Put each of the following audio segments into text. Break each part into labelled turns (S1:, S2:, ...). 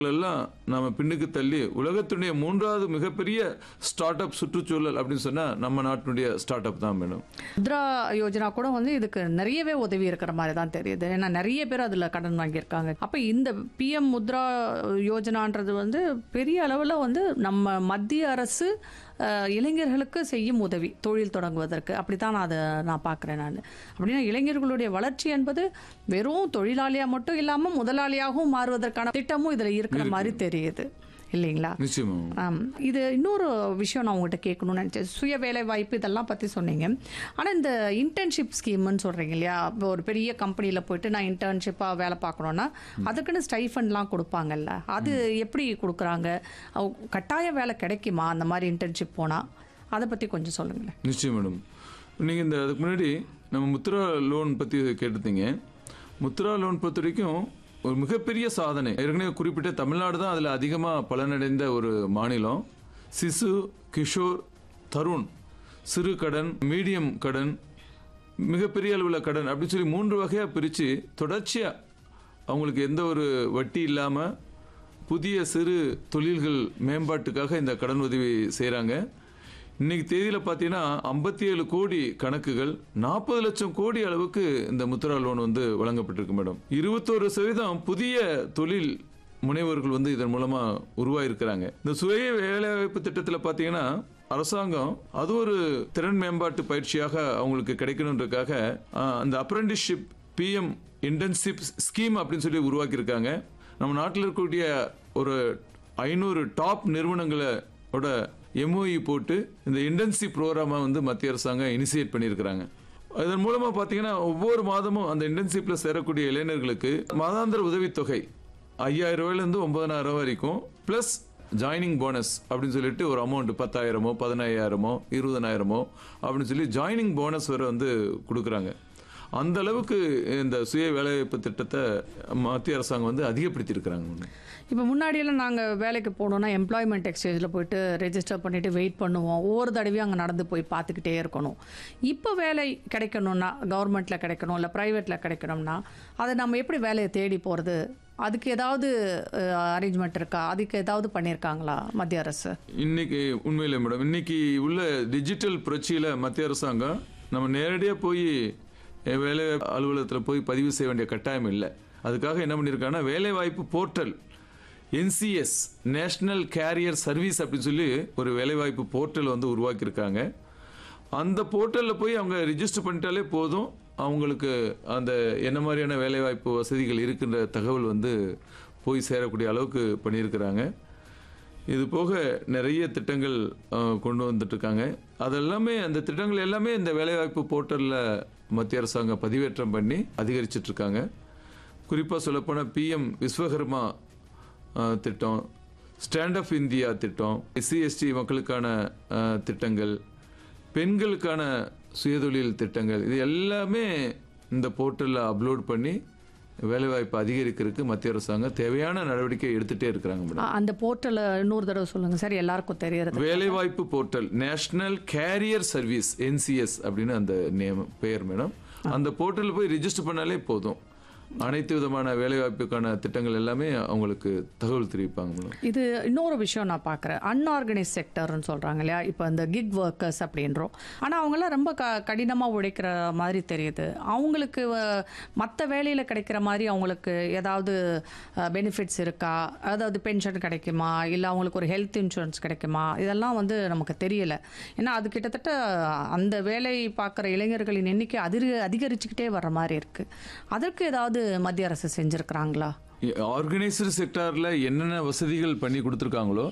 S1: எல்லாம் நாம பின்னுக்கு தள்ளி உலகத்துடைய மூன்றாவது மிகப்பெரிய ஸ்டார்ட் அப் சுற்றுச்சூழல் அப்படின்னு சொன்னா நம்ம நாட்டினுடைய ஸ்டார்ட் அப் தான் மேடம்
S2: முத்ரா யோஜனா கூட வந்து இதுக்கு நிறையவே உதவி இருக்கிற மாதிரி தான் தெரியுது ஏன்னா நிறைய பேர் அதில் கடன் வாங்கியிருக்காங்க அப்போ இந்த பிஎம் முத்ரா யோஜனான்றது வந்து பெரிய அளவில் வந்து நம்ம மத்திய அரசு அஹ், இளைஞர்களுக்கு செய்யும் உதவி தொழில் தொடங்குவதற்கு அப்படி தான் நான் அதை நான் பார்க்குறேன் நான் அப்படின்னா இளைஞர்களுடைய வளர்ச்சி என்பது வெறும் தொழிலாளியாக மட்டும் இல்லாமல் முதலாளியாகவும் மாறுவதற்கான திட்டமும் இதில் இருக்கிற மாதிரி தெரியுது இல்லைங்களா
S1: நிச்சயமா
S2: ஆம். இது இன்னொரு விஷயம் நான் உங்கள்கிட்ட கேட்கணும்னு நினச்சேன் சுய வேலை வாய்ப்பு இதெல்லாம் பற்றி சொன்னீங்க ஆனால் இந்த இன்டர்ன்ஷிப் ஸ்கீம்னு சொல்கிறீங்க இல்லையா இப்போ ஒரு பெரிய கம்பெனியில் போயிட்டு நான் இன்டர்ன்ஷிப்பாக வேலை பார்க்கணுன்னா அதுக்குன்னு ஸ்டைஃபண்ட்லாம் கொடுப்பாங்கல்ல அது எப்படி கொடுக்குறாங்க அவ- கட்டாய வேலை கிடைக்குமா அந்த மாதிரி இன்டர்ன்ஷிப் போனால் அதை பற்றி கொஞ்சம் சொல்லுங்களேன்
S1: நிச்சயம் மேடம் நீங்கள் இந்த அதுக்கு முன்னாடி நம்ம முத்ரா லோன் பற்றி கேட்டிருந்தீங்க முத்ரா லோன் பொறுத்த வரைக்கும் ஒரு மிகப்பெரிய சாதனை ஏற்கனவே குறிப்பிட்ட தமிழ்நாடு தான் அதில் அதிகமாக பலனடைந்த ஒரு மாநிலம் சிசு கிஷோர் தருண் சிறு கடன் மீடியம் கடன் மிகப்பெரிய அளவில் கடன் அப்படின்னு சொல்லி மூன்று வகையாக பிரித்து தொடர்ச்சியாக அவங்களுக்கு எந்த ஒரு வட்டி இல்லாமல் புதிய சிறு தொழில்கள் மேம்பாட்டுக்காக இந்த கடன் உதவி செய்கிறாங்க இன்னைக்கு தேதியில் பார்த்தீங்கன்னா ஐம்பத்தி ஏழு கோடி கணக்குகள் நாற்பது லட்சம் கோடி அளவுக்கு இந்த முத்ரா லோன் வந்து வழங்கப்பட்டிருக்கு மேடம் இருபத்தோரு சதவீதம் புதிய தொழில் முனைவோர்கள் வந்து இதன் மூலமா உருவாயிருக்கிறாங்க இந்த சுய வேலைவாய்ப்பு திட்டத்தில் பார்த்தீங்கன்னா அரசாங்கம் அது ஒரு திறன் மேம்பாட்டு பயிற்சியாக அவங்களுக்கு கிடைக்கணுன்றதுக்காக ஆஹ், அந்த அப்ரெண்டிஸ்ஷிப் பிஎம் இன்டர்ன்ஷிப் ஸ்கீம் அப்படின்னு சொல்லி உருவாக்கியிருக்காங்க நம்ம நாட்டில் இருக்கக்கூடிய ஒரு ஐநூறு டாப் நிறுவனங்களோட எம்ஓஇ போட்டு இந்த இன்டர்ன்ஷிப் ப்ரோக்ராமை வந்து மத்திய அரசாங்கம் இனிஷியேட் பண்ணியிருக்கிறாங்க அதன் மூலமாக பார்த்தீங்கன்னா ஒவ்வொரு மாதமும் அந்த இன்டர்ன்ஷிப்பில் சேரக்கூடிய இளைஞர்களுக்கு மாதாந்திர உதவித்தொகை ஐயாயிரம் ரூபாயிலேருந்து ஒன்பதனாயிரம் ரூபாய் வரைக்கும் ப்ளஸ் ஜாயினிங் போனஸ் அப்படின்னு சொல்லிட்டு ஒரு அமௌண்ட் பத்தாயிரமோ பதினாயிரமோ இருபதனாயிரமோ அப்படின்னு சொல்லி ஜாயினிங் போனஸ் வரை வந்து கொடுக்குறாங்க அந்த அளவுக்கு இந்த சுய வேலைவாய்ப்பு திட்டத்தை மத்திய அரசாங்கம் வந்து அதிகப்படுத்தியிருக்கிறாங்க ஒன்று
S2: இப்போ முன்னாடியெல்லாம் நாங்கள் வேலைக்கு போகணுன்னா எம்ப்ளாய்மெண்ட் எக்ஸ்சேஞ்சில் போயிட்டு ரெஜிஸ்டர் பண்ணிவிட்டு வெயிட் பண்ணுவோம் ஒவ்வொரு தடவையும் அங்கே நடந்து போய் பார்த்துக்கிட்டே இருக்கணும் இப்போ வேலை கிடைக்கணும்னா கவர்மெண்ட்டில் கிடைக்கணும் இல்லை ப்ரைவேட்டில் கிடைக்கணும்னா அதை நம்ம எப்படி வேலையை தேடி போகிறது அதுக்கு ஏதாவது அரேஞ்ச்மெண்ட் இருக்கா அதுக்கு ஏதாவது பண்ணியிருக்காங்களா மத்திய அரசு
S1: இன்னைக்கு உண்மையிலே மேடம் இன்னைக்கு உள்ள டிஜிட்டல் புரட்சியில் மத்திய அரசாங்கம் நம்ம நேரடியாக போய் அஹ், வேலை அலுவலகத்தில் போய் பதிவு செய்ய வேண்டிய கட்டாயம் இல்லை அதுக்காக என்ன பண்ணியிருக்காங்கன்னா வேலைவாய்ப்பு portal NCS national career service அப்படின்னு சொல்லி ஒரு வேலைவாய்ப்பு போர்ட்டல் வந்து உருவாக்கியிருக்காங்க அந்த போர்ட்டலில் போய் அவங்க ரிஜிஸ்டர் பண்ணிட்டாலே போதும் அவங்களுக்கு அந்த என்ன மாதிரியான வேலைவாய்ப்பு வசதிகள் இருக்கின்ற தகவல் வந்து போய் சேரக்கூடிய அளவுக்கு பண்ணியிருக்கிறாங்க இது போக நிறைய திட்டங்கள் அஹ், கொண்டு வந்துட்டு இருக்காங்க அதெல்லாமே அந்த திட்டங்கள் எல்லாமே இந்த வேலைவாய்ப்பு போர்ட்டலில் மத்திய அரசாங்கம் பதிவேற்றம் பண்ணி அதிகரிச்சிட்டு இருக்காங்க குறிப்பாக சொல்லப்போனால் பிஎம் விஸ்வகர்மா அஹ், திட்டம் ஸ்டாண்ட் அப் இந்தியா திட்டம் எஸ்சி எஸ்டி மக்களுக்கான அஹ், திட்டங்கள் பெண்களுக்கான சுயதொழில் திட்டங்கள் இது எல்லாமே இந்த போர்ட்டலில் அப்லோட் பண்ணி வேலைவாய்ப்பு அதிகரிக்கிறதுக்கு மத்திய அரசாங்கம் தேவையான நடவடிக்கை எடுத்துகிட்டே இருக்கிறாங்க மேடம்
S2: அ- அந்த போர்ட்டலை இன்னொரு தடவை சொல்லுங்கள் சார் எல்லாருக்கும் தெரியறது
S1: வேலைவாய்ப்பு portal national career service NCS அப்படின்னு அந்த நேம் பெயர் மேடம் அந்த போர்ட்டலில் போய் ரிஜிஸ்டர் பண்ணாலே போதும் அனைத்து விதமான வேலைவாய்ப்புக்கான திட்டங்கள் எல்லாமே அவங்களுக்கு தகவல் தெரிவிப்பாங்க மேடம்
S2: இது இன்னொரு விஷயம் நான் பார்க்குறேன் அன்ஆர்கனைஸ் செக்டர்னு சொல்கிறாங்க இல்லையா இப்போ இந்த கிக் ஒர்க்கர்ஸ் அப்படின்றோம் ஆனால் அவங்கெல்லாம் ரொம்ப க கடினமாக உழைக்கிற மாதிரி தெரியுது அவங்களுக்கு மற்ற வேலையில் கிடைக்கிற மாதிரி அவங்களுக்கு ஏதாவது பெனிஃபிட்ஸ் இருக்கா அதாவது பென்ஷன் கிடைக்குமா இல்லை அவங்களுக்கு ஒரு ஹெல்த் இன்சூரன்ஸ் கிடைக்குமா இதெல்லாம் வந்து நமக்கு தெரியல ஏன்னா அது கிட்டத்தட்ட அந்த வேலை பார்க்குற இளைஞர்களின் எண்ணிக்கை அதிக அதிகரிச்சுக்கிட்டே வர்ற மாதிரி இருக்குது அதற்கு ஏதாவது மத்திய அரசு செஞ்சுருக்கிறாங்களா
S1: ஆர்கனைஸ்டு செக்டாரில் என்னென்ன வசதிகள் பண்ணி கொடுத்துருக்காங்களோ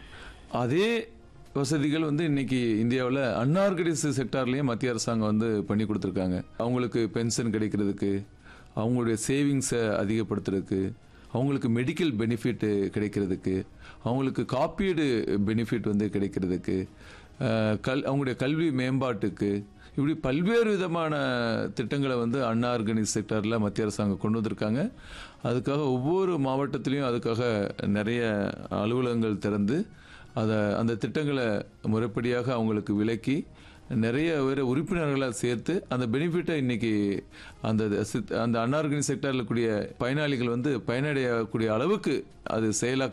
S1: அதே வசதிகள் வந்து இன்னைக்கு இந்தியாவில் அன்ஆர்கனைஸ்டு செக்டார்லேயும் மத்திய அரசாங்கம் வந்து பண்ணி கொடுத்துருக்காங்க அவங்களுக்கு பென்ஷன் கிடைக்கிறதுக்கு அவங்களுடைய சேவிங்ஸை அதிகப்படுத்துறதுக்கு அவங்களுக்கு மெடிக்கல் பெனிஃபிட் கிடைக்கிறதுக்கு அவங்களுக்கு காப்பீடு பெனிஃபிட் வந்து கிடைக்கிறதுக்கு அஹ், கல் அவங்களுடைய கல்வி மேம்பாட்டுக்கு இப்படி பல்வேறு விதமான திட்டங்களை வந்து அன்ஆர்கனைஸ் செக்டரில் மத்திய அரசாங்கம் கொண்டு வந்திருக்காங்க அதுக்காக ஒவ்வொரு மாவட்டத்திலையும் அதுக்காக நிறைய அலுவலகங்கள் திறந்து அதை அந்த திட்டங்களை முறைப்படியாக அவங்களுக்கு விலக்கி நிறைய பேர் உறுப்பினர்களை சேர்த்து அந்த பெனிஃபிட்டை இன்னைக்கு அந்த சித்- அந்த அன்ஆர்கனைஸ் செக்டரில் கூடிய பயனாளிகள் வந்து பயனடையக்கூடிய அளவுக்கு அது செயலாக்க